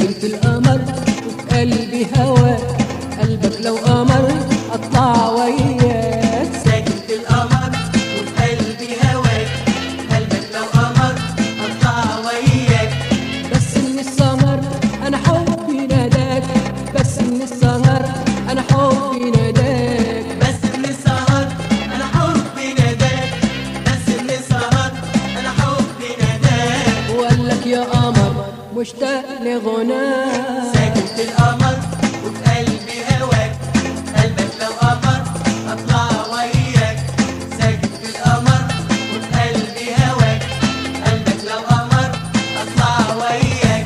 ساكن في القمر وفي قلبي هواك قلبك لو قمر اطلع وياك ساكن في القمر وفي قلبي هواك قلبك لو قمر اطلع وياك بس من السهر انا حبي ناداك بس من السهر انا حبي ناداك بس من السهر انا حبي ناداك بس من السهر انا حبي ناداك وقال لك يا قمر مشتاق لغناك ساكن في القمر وفي قلبي هواك قلبك لو قمر اطلع وياك ساكن في القمر وفي قلبي هواك قلبك لو قمر اطلع وياك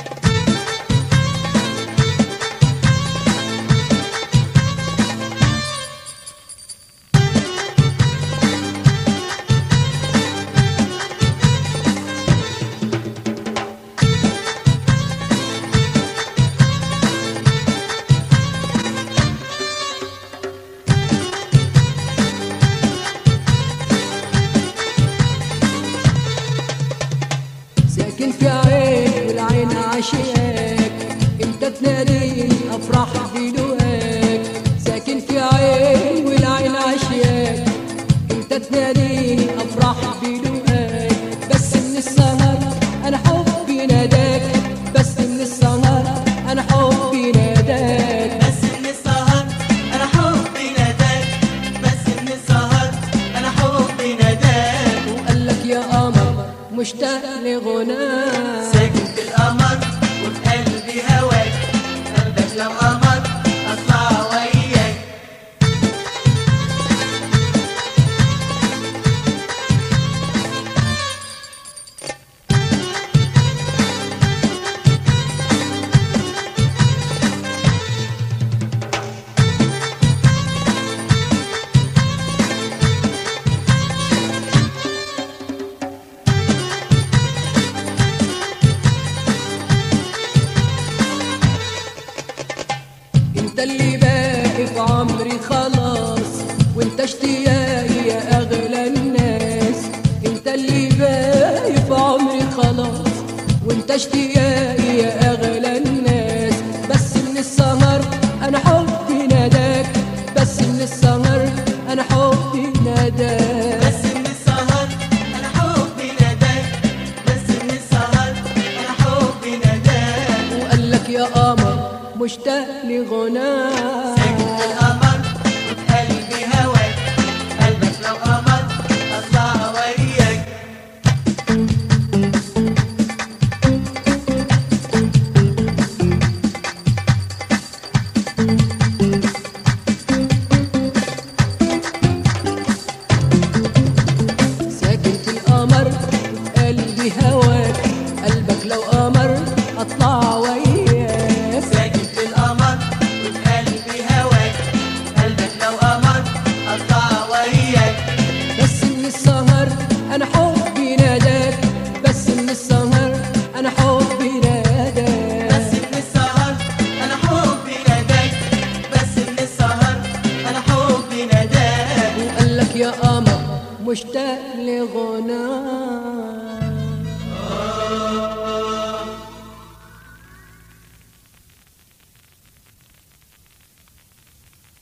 ساكن في عين والعين عاشقاك امتى تناديني افرح بدوقاك ساكن في عين والعين عاشقاك امتى تناديني افرح بدوقاك بس من السهر انا حبي ناداك بس من السهر انا حبي ناداك بس من السهر انا حبي ناداك بس من السهر انا حبي ناداك وقال لك يا قمر مشتاق لغناك ساكن في القمر وفي قلبي هواك قلبك لو قمر اطلع وياك انت اللي باقي في عمري خلاص وانت اشتياقي يا اغلى الناس انت اللي باقي في عمري خلاص وانت اشتياقي يا اغلى الناس بس من السهر انا حبي ناداك بس من السهر انا حبي ناداك بس من السهر انا حبي ناداك بس من السهر انا حبي ناداك وقال لك يا قمر مشتاق لغناك ساكن في القمر وفي قلبي هواك قلبك لو قمر اطلع وياك ساكن في القمر وفي قلبي هواك قلبك لو قمر اطلع وياك ساكن في القمر وفي قلبي هواك قلبك لو قمر اطلع وياك بس من السهر انا حبي ناداك بس من السهر انا حبي ناداك بس من السهر انا حبي ناداك بس من السهر انا حبي ناداك وقال لك يا قمر مشتاق لغناك